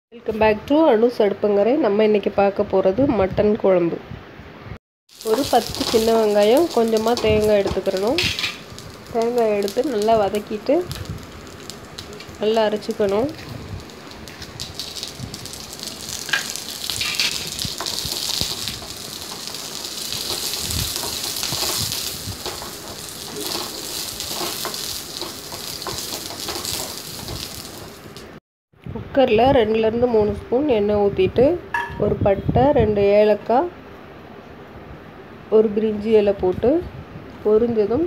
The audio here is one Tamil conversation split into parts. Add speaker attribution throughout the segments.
Speaker 1: வெல்கம் பேக் டு அனுஸ் அடுப்பங்கரை நம்ம இன்றைக்கி பார்க்க போகிறது மட்டன் குழம்பு ஒரு பத்து சின்ன வெங்காயம் கொஞ்சமாக தேங்காய் எடுத்துக்கிறணும் தேங்காய் எடுத்து நல்லா வதக்கிட்டு நல்லா அரைச்சிக்கணும் குக்கரில் ரெண்டுலேருந்து மூணு ஸ்பூன் எண்ணெய் ஊற்றிட்டு ஒரு பட்டை ரெண்டு ஏலக்காய் ஒரு பிரிஞ்சி இலை போட்டு பொரிஞ்சதும்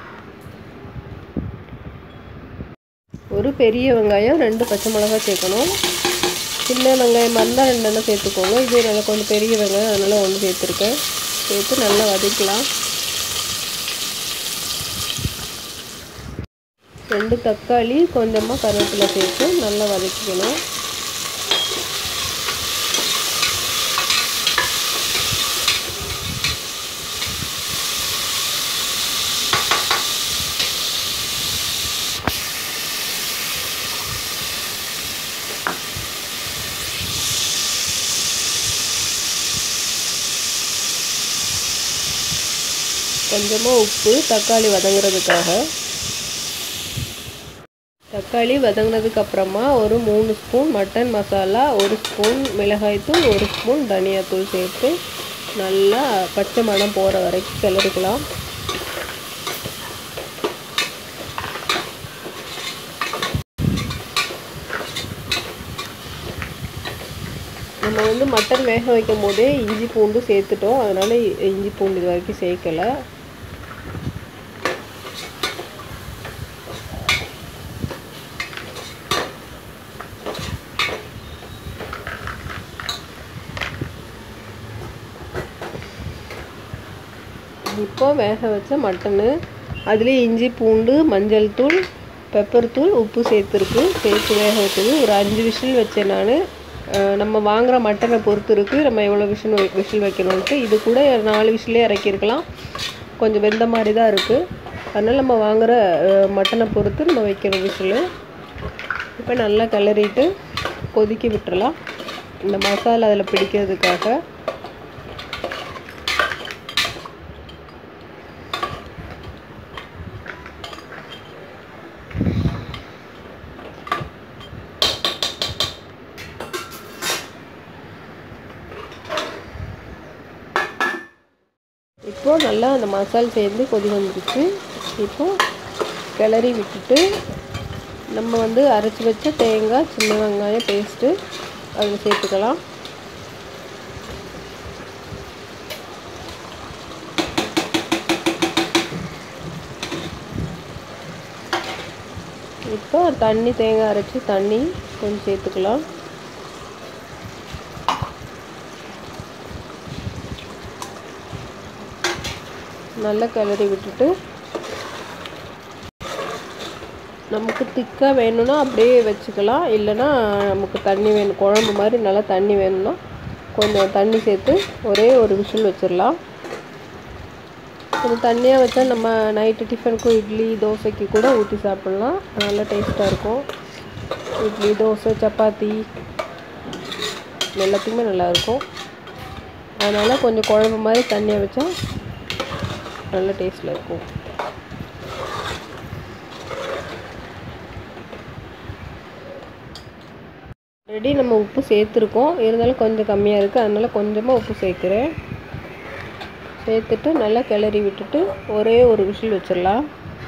Speaker 1: ஒரு பெரிய வெங்காயம் ரெண்டு பச்சை மிளகாய் சேர்க்கணும் சின்ன வெங்காயமாக இருந்தால் ரெண்டெண்ணம் சேர்த்துக்கோங்க இதே நல்லா கொஞ்சம் பெரிய வெங்காயம் அதனால் ஒன்று சேர்த்துருக்கேன் சேர்த்து நல்லா வதக்கலாம் ரெண்டு தக்காளி கொஞ்சமாக கருவேப்பிலை சேர்த்து நல்லா வதக்கிக்கணும் கொஞ்சமாக உப்பு தக்காளி வதங்குறதுக்காக தக்காளி வதங்கினதுக்கு அப்புறமா ஒரு மூணு ஸ்பூன் மட்டன் மசாலா ஒரு ஸ்பூன் மிளகாய்த்தூள் ஒரு ஸ்பூன் தனியாத்தூள் சேர்த்து நல்லா பச்சை மணம் போகிற வரைக்கும் கிளறிக்கலாம் நம்ம வந்து மட்டன் வேக வைக்கும் போதே இஞ்சி பூண்டு சேர்த்துட்டோம் அதனால் இஞ்சி பூண்டு இது வரைக்கும் சேர்க்கலை இப்போ வேக வச்ச மட்டனு அதுலேயே இஞ்சி பூண்டு மஞ்சள் தூள் பெப்பர் தூள் உப்பு சேர்த்துருக்கு சேர்த்து வேக வச்சது ஒரு அஞ்சு விசில் வச்சேன் நான் நம்ம வாங்குகிற மட்டனை பொறுத்து இருக்குது நம்ம எவ்வளோ விஷில் விசில் வைக்கணுன்ட்டு இது கூட நாலு விசிலே இறக்கியிருக்கலாம் கொஞ்சம் வெந்த மாதிரி தான் இருக்குது அதனால் நம்ம வாங்குகிற மட்டனை பொறுத்து நம்ம வைக்கிற விசில் இப்போ நல்லா கிளறிட்டு கொதிக்க விட்டுறலாம் இந்த மசாலா அதில் பிடிக்கிறதுக்காக இப்போது நல்லா அந்த மசால் சேர்ந்து கொதி வந்துருச்சு இப்போது கிளறி விட்டுட்டு நம்ம வந்து அரைச்சி வச்ச தேங்காய் சின்ன வெங்காயம் பேஸ்ட்டு அதில் சேர்த்துக்கலாம் இப்போ தண்ணி தேங்காய் அரைச்சி தண்ணி கொஞ்சம் சேர்த்துக்கலாம் நல்லா கிளறி விட்டுட்டு நமக்கு திக்காக வேணும்னா அப்படியே வச்சுக்கலாம் இல்லைன்னா நமக்கு தண்ணி வேணும் குழம்பு மாதிரி நல்லா தண்ணி வேணும்னா கொஞ்சம் தண்ணி சேர்த்து ஒரே ஒரு விசில் வச்சிடலாம் கொஞ்சம் தண்ணியாக வச்சா நம்ம நைட்டு டிஃபனுக்கும் இட்லி தோசைக்கு கூட ஊற்றி சாப்பிட்லாம் நல்லா டேஸ்ட்டாக இருக்கும் இட்லி தோசை சப்பாத்தி எல்லாத்துக்குமே நல்லாயிருக்கும் அதனால் கொஞ்சம் குழம்பு மாதிரி தண்ணியாக வச்சா நல்ல டேஸ்ட்டில் இருக்கும் ரெடி நம்ம உப்பு சேர்த்துருக்கோம் இருந்தாலும் கொஞ்சம் கம்மியாக இருக்குது அதனால் கொஞ்சமாக உப்பு சேர்க்குறேன் சேர்த்துட்டு நல்லா கிளறி விட்டுட்டு ஒரே ஒரு விசில் வச்சிடலாம்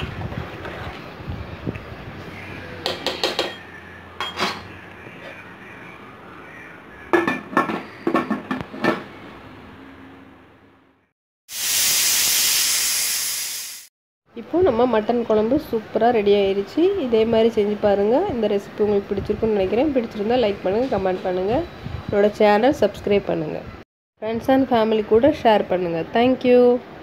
Speaker 1: இப்போது நம்ம மட்டன் குழம்பு சூப்பராக ரெடி ஆயிடுச்சு இதே மாதிரி செஞ்சு பாருங்கள் இந்த ரெசிபி உங்களுக்கு பிடிச்சிருக்குன்னு நினைக்கிறேன் பிடிச்சிருந்தா லைக் பண்ணுங்கள் கமெண்ட் பண்ணுங்கள் என்னோடய சேனல் சப்ஸ்கிரைப் பண்ணுங்கள் ஃப்ரெண்ட்ஸ் அண்ட் ஃபேமிலி கூட ஷேர் பண்ணுங்கள் தேங்க்யூ